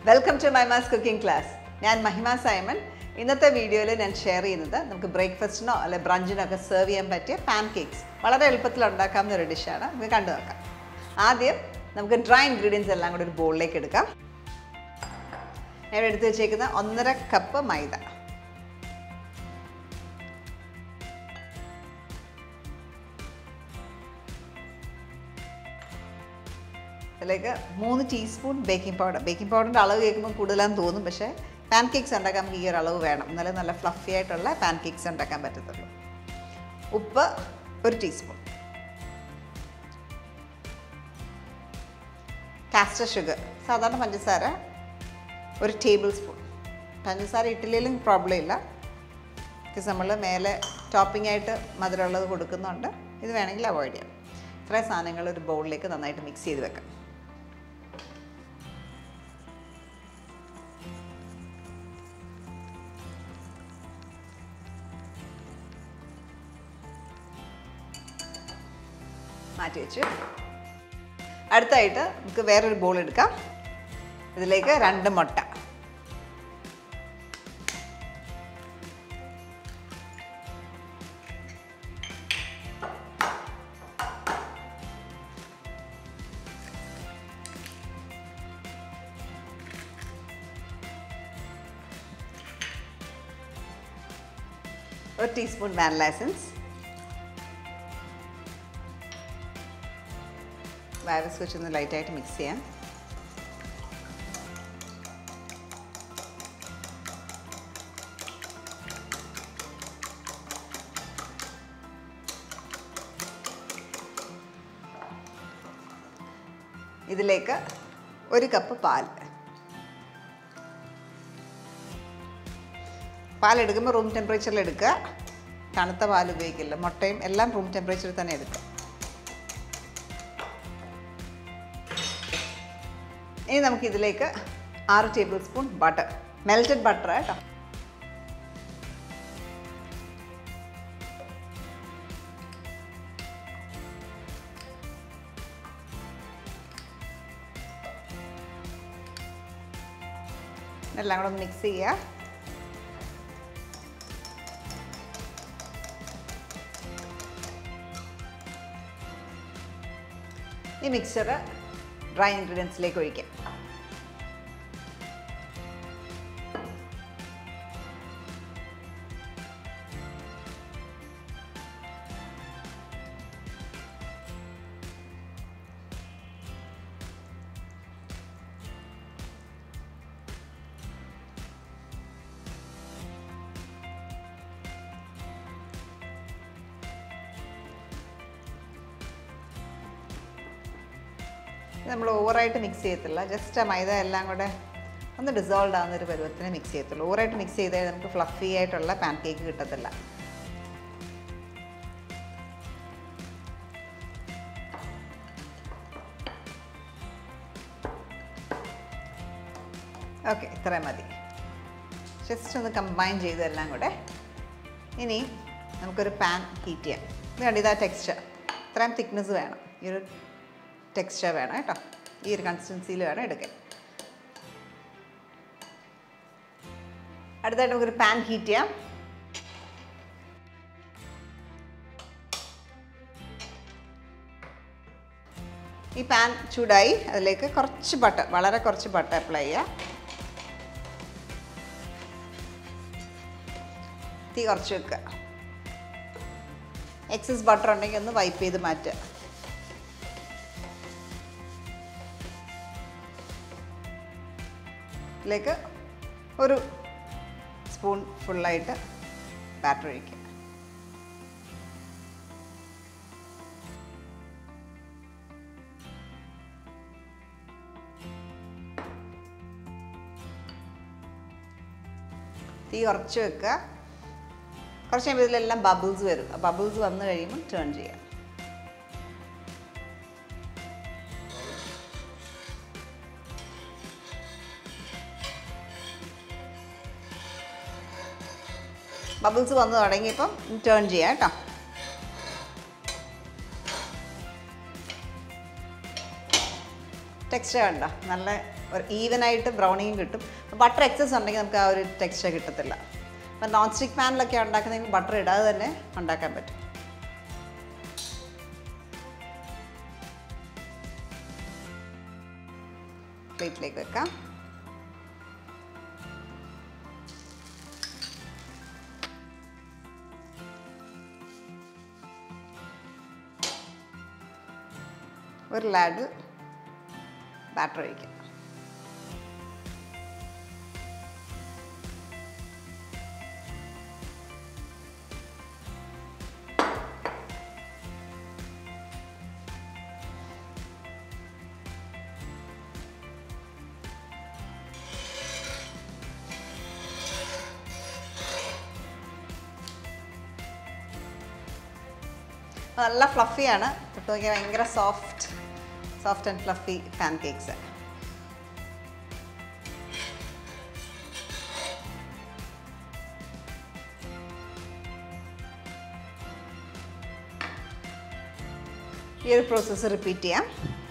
welcome to my ma's cooking class ഞാൻ Mahima Simon ഇന്നത്തെ വീഡിയോയിൽ ഞാൻ ഷെയർ ചെയ്യുന്നത് നമുക്ക് ബ്രേക്ക്ഫാസ്റ്റിനോ അല്ലെ ബ്രഞ്ചിനോ ഒക്കെ സെർവ് ചെയ്യാൻ പറ്റിയ പാൻ കേക്ക്സ് വളരെ എളുപ്പത്തിൽ ഉണ്ടാക്കാവുന്ന ഒരു ഡിഷാണ് നമുക്ക് കണ്ടു നോക്കാം ആദ്യം നമുക്ക് ഡ്രൈ ഇൻഗ്രീഡിയൻസ് എല്ലാം കൂടി ഒരു ബോളിലേക്ക് എടുക്കാം ഞാൻ ഇവിടെ എടുത്ത് വെച്ചേക്കുന്ന ഒന്നര കപ്പ് മൈദ അതിലേക്ക് മൂന്ന് ടീസ്പൂൺ ബേക്കിംഗ് പൗഡർ ബേക്കിംഗ് പൗഡറിൻ്റെ അളവ് കേൾക്കുമ്പോൾ കൂടുതലാന്ന് തോന്നും പക്ഷേ പാൻ കേക്ക്സ് ഉണ്ടാക്കാൻ നമുക്ക് ഈ ഒരു അളവ് വേണം എന്നാലേ നല്ല ഫ്ലഫി ആയിട്ടുള്ള പാൻ കേക്ക്സ് ഉണ്ടാക്കാൻ പറ്റത്തുള്ളൂ ഉപ്പ് ഒരു ടീസ്പൂൺ കാസ്റ്റർ ഷുഗർ സാധാരണ പഞ്ചസാര ഒരു ടേബിൾ സ്പൂൺ പഞ്ചസാര ഇട്ടില്ലെങ്കിലും പ്രോബ്ലം ഇല്ല ബിക്കോസ് നമ്മൾ മേലെ ടോപ്പിംഗ് ആയിട്ട് മധുരമുള്ളത് കൊടുക്കുന്നുണ്ട് ഇത് വേണമെങ്കിൽ അവോയ്ഡ് ചെയ്യാം ഇത്രയും സാധനങ്ങൾ ഒരു ബൗളിലേക്ക് നന്നായിട്ട് മിക്സ് ചെയ്ത് വെക്കാം മാറ്റി വെച്ചു അടുത്തായിട്ട് നമുക്ക് വേറൊരു ബോൾ എടുക്കാം ഇതിലേക്ക് രണ്ട് മുട്ട ഒരു ടീസ്പൂൺ വാനില എസൻസ് വൈറസ് വെച്ചൊന്ന് ലൈറ്റായിട്ട് മിക്സ് ചെയ്യാം ഇതിലേക്ക് ഒരു കപ്പ് പാൽ പാൽ എടുക്കുമ്പോൾ റൂം ടെമ്പറേച്ചറിൽ എടുക്കുക തണുത്ത പാൽ ഉപയോഗിക്കില്ല മുട്ടയും എല്ലാം റൂം ടെമ്പറേച്ചറിൽ തന്നെ എടുക്കുക ഇനി നമുക്ക് ഇതിലേക്ക് ആറ് tablespoon butter melted butter കേട്ടോ എല്ലാം കൂടെ മിക്സ് ചെയ്യുക ഈ മിക്സർ ഡ്രൈ ഇൻഗ്രീഡിയൻസിലേക്ക് ഒഴിക്കാം നമ്മൾ ഓവറായിട്ട് മിക്സ് ചെയ്യത്തില്ല ജസ്റ്റ് ആ മൈദ എല്ലാം കൂടെ ഒന്ന് ഡിസോൾവ് ആവുന്ന ഒരു പരുവത്തിന് മിക്സ് ചെയ്യത്തുള്ളൂ ഓവറായിട്ട് മിക്സ് ചെയ്താൽ നമുക്ക് ഫ്ലഫി ആയിട്ടുള്ള പാൻ കേക്ക് കിട്ടത്തില്ല ഓക്കെ ഇത്രയും മതി ജസ്റ്റ് ഒന്ന് കമ്പൈൻ ചെയ്ത് എല്ലാം കൂടെ ഇനി നമുക്കൊരു പാൻ ഹീറ്റ് ചെയ്യാം ഇത് കണ്ട് ഇതാ ടെക്സ്ചർ ഇത്രയും തിക്നെസ് വേണം ഈ ഒരു ടെക്സ്ചർ വേണം കേട്ടോ ഈ ഒരു കൺസിസ്റ്റൻസിയിൽ വേണം എടുക്കാൻ അടുത്തായിട്ട് നമുക്കൊരു പാൻ ഹീറ്റ് ചെയ്യാം ഈ പാൻ ചൂടായി അതിലേക്ക് കുറച്ച് ബട്ടർ വളരെ കുറച്ച് ബട്ടർ അപ്ലൈ ചെയ്യുക തീ കുറച്ച് വെക്കുക എക്സസ് ബട്ടർ ഉണ്ടെങ്കിൽ ഒന്ന് വൈപ്പ് ചെയ്ത് മാറ്റുക ഇതിലേക്ക് ഒരു സ്പൂൺ ഫുള്ളായിട്ട് ബാറ്റർ ഒഴിക്കുക തീ കുറച്ച് വെക്കുക കുറച്ച് കഴിയുമ്പോൾ ഇതിലെല്ലാം ബബിൾസ് വരും ബബിൾസ് വന്നു കഴിയുമ്പോൾ ടേൺ ചെയ്യാം ബബിൾസ് വന്ന് തുടങ്ങിയപ്പം ടേൺ ചെയ്യാം കേട്ടോ ടെക്സ്ചർ കണ്ടോ നല്ല ഒരു ഈവനായിട്ട് ബ്രൗണിയും കിട്ടും ബട്ടർ എക്സസ് ഉണ്ടെങ്കിൽ നമുക്ക് ആ ഒരു ടെക്സ്ചർ കിട്ടത്തില്ല അപ്പം നോൺ സ്റ്റിക്ക് പാനിലൊക്കെ ഉണ്ടാക്കുന്നതെങ്കിൽ ബട്ടർ ഇടാതെ തന്നെ ഉണ്ടാക്കാൻ പറ്റും പ്ലേറ്റിലേക്ക് വെക്കാം ഒരു ലാഡ് ബാറ്റർ ഒഴിക്കാം നല്ല ഫ്ലഫിയാണ് തൊട്ട് നോക്കിയാൽ ഭയങ്കര soft soft and fluffy pancakes ഈ ഒരു പ്രോസസ്സ് റിപ്പീറ്റ് ചെയ്യാം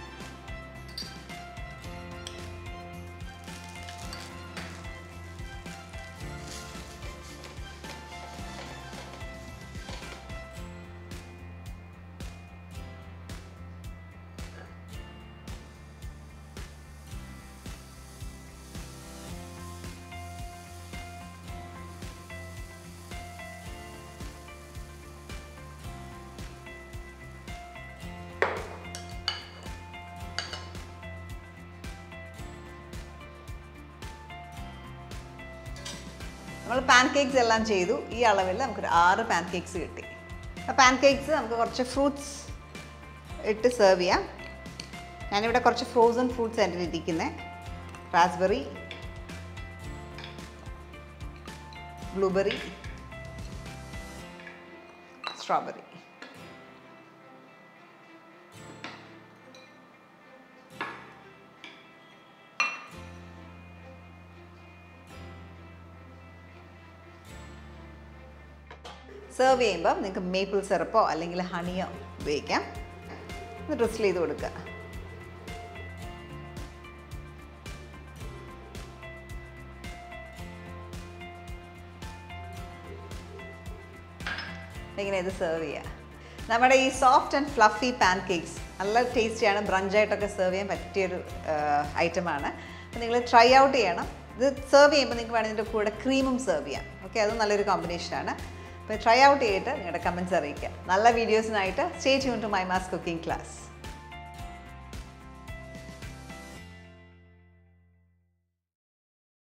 നമ്മൾ പാൻ കേക്ക്സ് എല്ലാം ചെയ്തു ഈ അളവിൽ നമുക്കൊരു ആറ് പാൻ കേക്ക്സ് കിട്ടി ആ പാൻ കേക്ക്സ് നമുക്ക് കുറച്ച് ഫ്രൂട്ട്സ് ഇട്ട് സെർവ് ചെയ്യാം ഞാനിവിടെ കുറച്ച് ഫ്രോസൺ ഫ്രൂട്ട്സ് എൻ്റെ ഇരിക്കുന്നത് റാസ്ബെറി ബ്ലൂബെറി സ്ട്രോബെറി സെർവ് ചെയ്യുമ്പോൾ നിങ്ങൾക്ക് മേപ്പിൾ സിറപ്പോ അല്ലെങ്കിൽ ഹണിയോ ഉപയോഗിക്കാം ഒന്ന് ഡ്രിസിൽ ചെയ്ത് കൊടുക്കുക ഇങ്ങനെ ഇത് സെർവ് ചെയ്യുക നമ്മുടെ ഈ soft and fluffy pancakes നല്ല ടേസ്റ്റിയാണ് ബ്രഞ്ചായിട്ടൊക്കെ സെർവ് ചെയ്യാൻ പറ്റിയൊരു ഐറ്റമാണ് അപ്പോൾ നിങ്ങൾ ട്രൈ ഔട്ട് ചെയ്യണം ഇത് സെർവ് ചെയ്യുമ്പോൾ നിങ്ങൾക്ക് വേണമെങ്കിൽ ഇതിൻ്റെ കൂടെ ക്രീമും സെർവ് ചെയ്യാം ഓക്കെ അതും നല്ലൊരു കോമ്പിനേഷനാണ് അപ്പോൾ ട്രൈ ഔട്ട് ചെയ്തിട്ട് നിങ്ങളുടെ കമൻറ്റ്സ് അറിയിക്കുക നല്ല വീഡിയോസിനായിട്ട് stay tune to my ma's cooking class